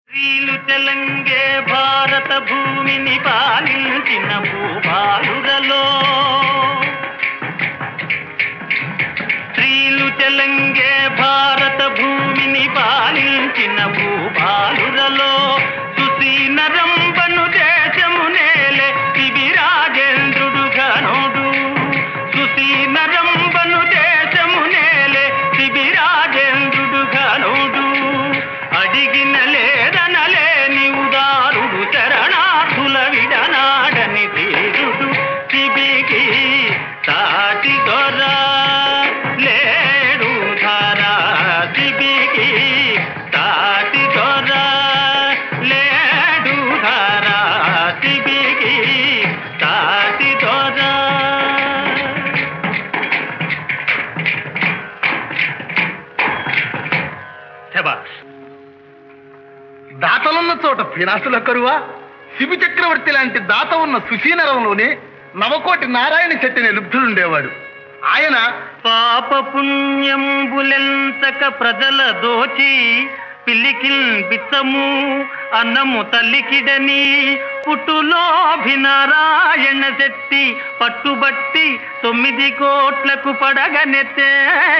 స్త్రీలు తెలంగే భారత భూమిని పాలించిన భూభాలురలో స్త్రీలు తెలంగే భారత భూమిని పాలించిన భూభాలురలో సుసీనరంబను దేశము నేలే శిబిరాజేంద్రుడు ఘనుడు సుసీనరంబను దేశము నేలే శిబిరాజేంద్రుడు ఘనుడు అడిగిన లేదనలేని ఉదారుడు శరణార్థుల విడనాడని తీరుడు శిబికి సాటి దొర లేడు ధర శిబికి సాటి దొర లేడు ధర శిబికి సాటి దొర శబాష్ దాతలున్న చోట ఫినాసుల కరువా శిబి చక్రవర్తి లాంటి దాత ఉన్న సుశీనరంలోనే నవకోటి నారాయణ చెట్టిని లుబ్ధుడుండేవాడు ఆయన పాప పుణ్యంబులెంతక ప్రజల దోచి పిల్లికిల్ బిత్తము అన్నము తల్లికిడని పుట్టులోభినారాయణ శెట్టి పట్టుబట్టి తొమ్మిది కోట్లకు పడగనెత్తే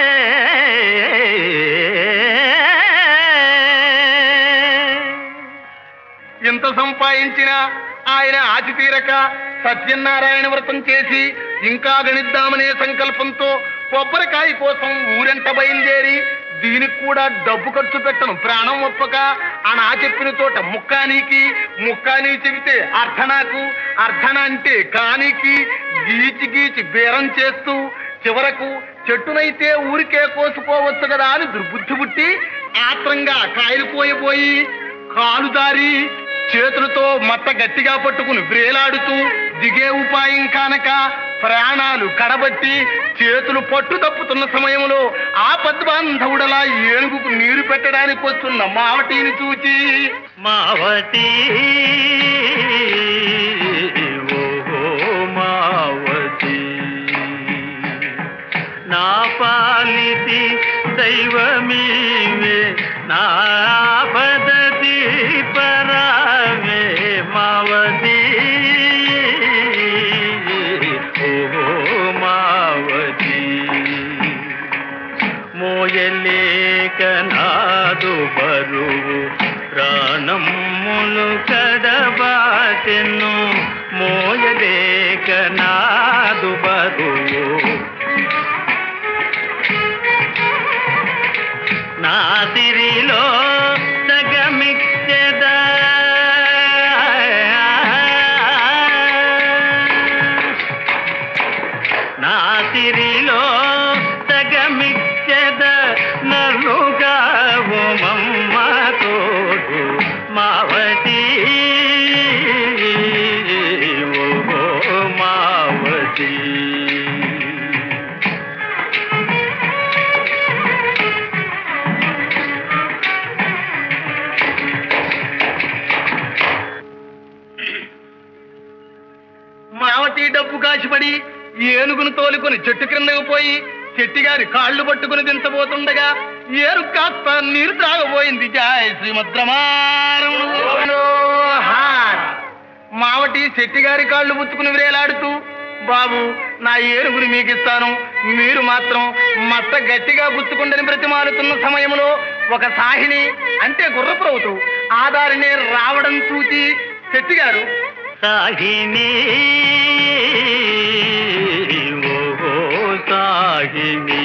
ఎంత సంపాదించినా ఆయన ఆచి తీరక సత్యనారాయణ వ్రతం చేసి ఇంకా గణిద్దామనే సంకల్పంతో కొబ్బరికాయ కోసం ఊరెంట బయలుదేరి దీనికి కూడా డబ్బు ఖర్చు పెట్టను ప్రాణం ఒప్పక అనా చెప్పిన చోట ముక్కానికి ముక్కాని చెబితే అర్ధనాకు అర్ధన అంటే కానికి గీచి గీచి బేరం చేస్తూ చివరకు చెట్టునైతే ఊరికే కోసుకోవచ్చు కదా అని దుర్బుద్ధి పుట్టి ఆత్రంగా కాయలు కోయబోయి కాలు దారి చేతులతో మట్ట గట్టిగా పట్టుకుని వ్రేలాడుతూ దిగే ఉపాయం కానక ప్రాణాలు కడబట్టి చేతులు పట్టు తప్పుతున్న సమయంలో ఆ పద్మాంధవుడలా ఏనుగుకు నీరు పెట్టడానికి వస్తున్న మావటిని చూచి మావతి ఓహో మావతి నా పాలితి దైవమీవే నా పదతి పరావే మావతి ఓహో మావతి మోయలేక నాదు బరువు ప్రాణములు కడబాటెను మోయలేక నాదు బరువు నా సిరిలో సగమిచ్చద నా సిరిలో సగమిచ్చద నలుగా మమ్మ తోడు మావతి ఓ మావతి మావటి డబ్బు కాసిపడి ఏనుగును తోలుకొని చెట్టు క్రిందకు పోయి చెట్టిగారి కాళ్ళు పట్టుకుని దించబోతుండగా ఏరు కాస్త నీరు త్రాగబోయింది జాయ్ శ్రీమద్రమారముడు మావటి చెట్టిగారి కాళ్ళు పుచ్చుకుని వేలాడుతూ బాబు నా ఏనుగుని మీకు ఇస్తాను మీరు మాత్రం మట్ట గట్టిగా పుచ్చుకుండని బ్రతిమాలుతున్న సమయంలో ఒక సాహిని అంటే గుర్రప్రవుతూ ఆ దారినే రావడం చూచి చెట్టిగారు సాహిని ఓహో సాహిని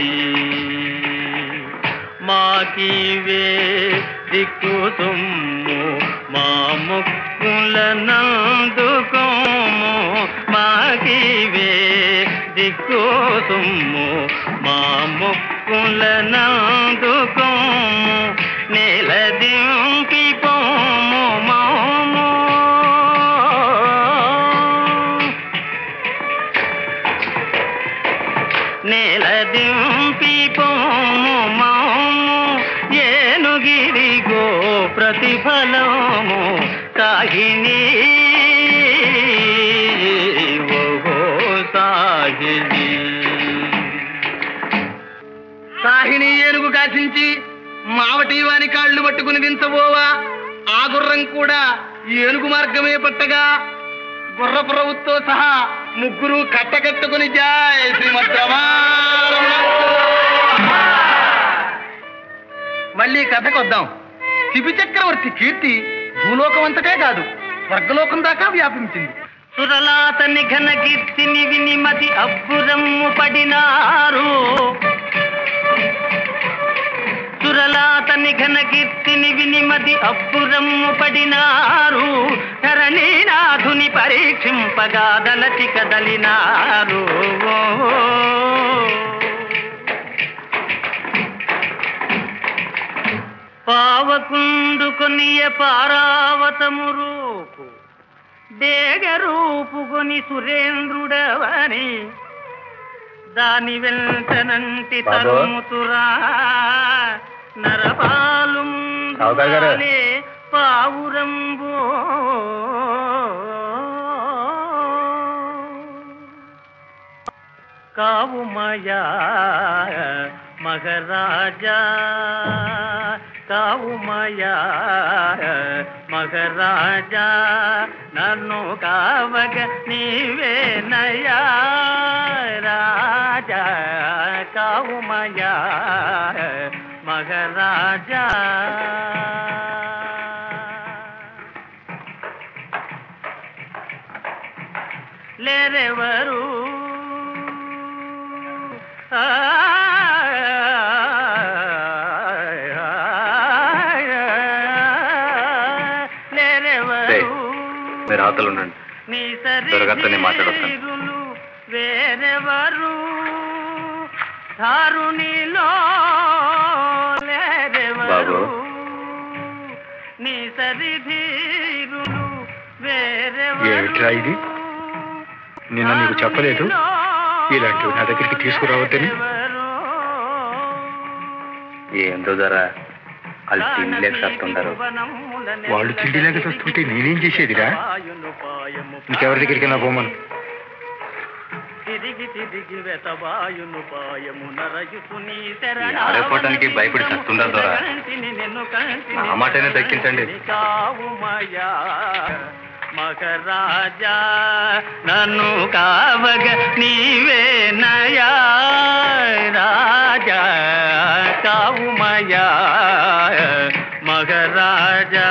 మాకివే దిక్కు సొమ్ము మా ముక్కుల నందుకోము మాకివే దిక్కు సొమ్ము మా ముక్కుల నందుకోము నేల దింపి పోము మాము నేల దింపి పోము మాము ఏనుగిరిగో ప్రతిఫలము సాగిని ఓహో సాగిని సాహిని ఏనుగు కాసించి మావటి వాని కాళ్ళు పట్టుకుని దించబోవా ఆ గుర్రం కూడా ఏనుగు మార్గమే పట్టగా గుర్రపు రవ్వుతో సహా ముగ్గురు కట్టకట్టుకుని జాయ్ శ్రీమద్ మళ్ళీ కథకు వద్దాం శిబి చక్రవర్తి కీర్తి భూలోకం అంతటే కాదు స్వర్గలోకం దాకా వ్యాపించింది సురలాతని ఘన కీర్తిని విని మతి అబ్బురమ్ము పడినారు సురలాతని ఘన కీర్తిని విని మతి అబ్బురమ్ము పడినారు ధరణీనాథుని పరీక్షింపగా దలచి కదలినారు ఓ. పావకుండు కొనియ పారావతము రూపు దేగ రూపుకొని సురేంద్రుడవని దాని వెంటనంటి బాబు. తరుముతురా నరపాలు రావుగారు గారు. పావురంబో కావుమయా మగరాజా కావుమయా మగరాజా నన్ను కావగ నీవే నయా రాజా కావుమయా మగరాజా లేరెవరు ఆ, లేరెవరు రేయ్, మీరు అవతల ఉండండి. నీ దొరగారితో నేను మాట్లాడొస్తాను. సరిహీరులు వేరెవరు ధారునిలో లేరెవరు బాబు. నీ సరిధీరులు వేరెవరు ఏమిట్రా ఇది? నిన్న నీకు చెప్పలేదు? ఇలాంటివి నా దగ్గరికి తీసుకురావద్దని? ఏందో ధర వాళ్ళు తిండిలేక చస్తుంటారు వాళ్ళు తిండిలేక చస్తుంటే నేనేం చేసేదిరా ఇంకెవరి దగ్గరికి నా పోమను తిరిగి తిరిగి వెతవాయును పాయము నరయుసు నీ ఈ ఆడపోవటానికి భయపడి చస్తుందా దొర? నా మాటైనా దక్కించండి. కావుమయా మగరాజా నన్ను కావగ నీవే నయా రాజా కావుమయా మగరాజా